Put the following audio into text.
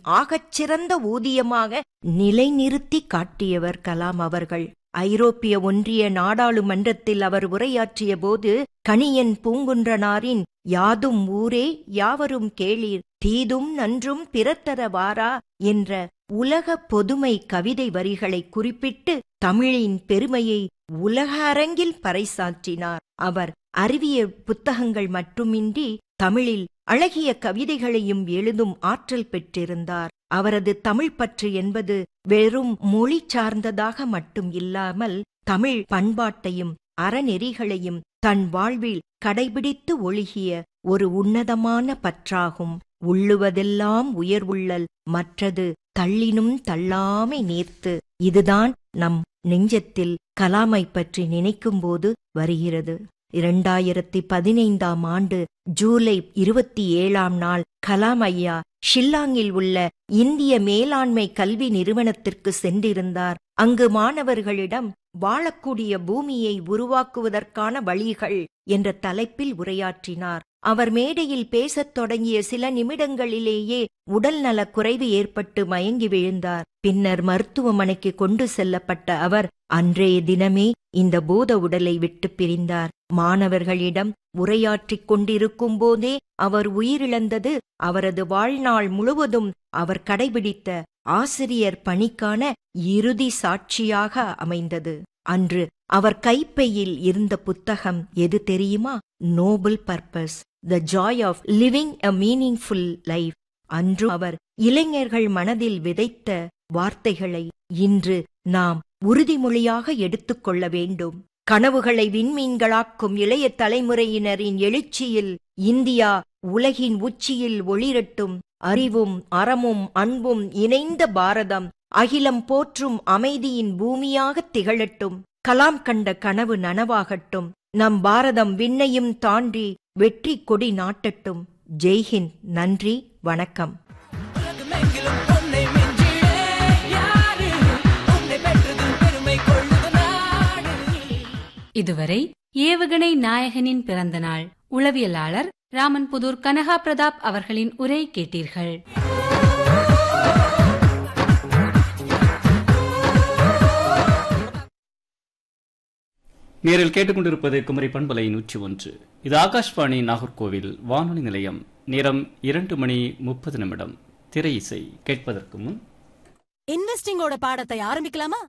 ஆகச்சிறந்த ஊதியமாக நிலைநிறுத்தி காட்டியவர் கலாம் அவர்கள் ஐரோப்பிய ஒன்றிய நாடாளுமன்றத்தில் அவர் உரையாற்றிய போது கணியன் பூங்குன்றனாரின் யாதும் ஊரே யாவரும் கேளீர் தீதும் நன்றும் பிறத்தர வாரா என்ற உலக பொதுமை கவிதை வரிகளை குறிப்பிட்டு தமிழின் பெருமையை உலக அரங்கில் பறைசாற்றினார் அவர் அறிவியல் புத்தகங்கள் மட்டுமின்றி தமிழில் அழகிய கவிதைகளையும் எழுதும் ஆற்றல் பெற்றிருந்தார் அவரது தமிழ் பற்று என்பது வெறும் மொழி சார்ந்ததாக மட்டும் இல்லாமல் தமிழ் பண்பாட்டையும் அறநெறிகளையும் தன் வாழ்வில் கடைபிடித்து ஒழுகிய ஒரு உன்னதமான பற்றாகும் உள்ளுவதெல்லாம் உயர்வுள்ளல் மற்றது தள்ளினும் தள்ளாமை நேர்த்து இதுதான் நம் நெஞ்சத்தில் கலாமை பற்றி நினைக்கும்போது வருகிறது இரண்டாயிரத்தி பதினைந்தாம் ஆண்டு ஜூலை இருபத்தி ஏழாம் நாள் கலாம் ஐயா ஷில்லாங்கில் உள்ள இந்திய மேலாண்மை கல்வி நிறுவனத்திற்கு சென்றிருந்தார் அங்கு மாணவர்களிடம் வாழக்கூடிய பூமியை உருவாக்குவதற்கான வழிகள் என்ற தலைப்பில் உரையாற்றினார் அவர் மேடையில் பேசத் தொடங்கிய சில நிமிடங்களிலேயே உடல் நலக் குறைவு ஏற்பட்டு மயங்கி விழுந்தார் பின்னர் மருத்துவமனைக்கு கொண்டு செல்லப்பட்ட அவர் அன்றைய தினமே இந்த பூத உடலை விட்டு பிரிந்தார் மாணவர்களிடம் உரையாற்றிக் கொண்டிருக்கும் போதே அவர் உயிரிழந்தது அவரது வாழ்நாள் முழுவதும் அவர் கடைபிடித்த ஆசிரியர் பணிக்கான இறுதி சாட்சியாக அமைந்தது அன்று அவர் கைப்பையில் இருந்த புத்தகம் எது தெரியுமா noble purpose the joy of living a meaningful life அன்று அவர் இளைஞர்கள் மனதில் விதைத்த வார்த்தைகளை இன்று நாம் உறுதிமொழியாக எடுத்துக்கொள்ள வேண்டும் கனவுகளை விண்மீன்களாக்கும் இளைய தலைமுறையினரின் எழுச்சியில் இந்தியா உலகின் உச்சியில் ஒளிரட்டும் அறிவும் அறமும் அன்பும் இணைந்த பாரதம் அகிலம் போற்றும் அமைதியின் பூமியாகத் திகழட்டும் கலாம் கண்ட கனவு நனவாகட்டும் நம் பாரதம் விண்ணையும் தாண்டி வெற்றி கொடி நாட்டட்டும் ஜெய்ஹிந்த் நன்றி வணக்கம் உலகமெங்கிலும் உன்னை மிஞ்சிட யாரு? உன்னை பெற்றது பெருமை கொள்ளுது நாடு. இதுவரை ஏவுகணை நாயகனின் பிறந்த நாள் உளவியலாளர் ராமன்புதூர் கனகா பிரதாப் அவர்களின் உரை கேட்டீர்கள் நேரில் கேட்டுக்கொண்டிருப்பது குமரி பண்பலை நூற்றி ஒன்று இது ஆகாஷ்வாணி நாகர்கோவில் வானொலி நிலையம் நேரம் இரண்டு மணி முப்பது நிமிடம் திரை இசை கேட்பதற்கு முன் இன்வெஸ்டிங்கோட பாடத்தை ஆரம்பிக்கலாமா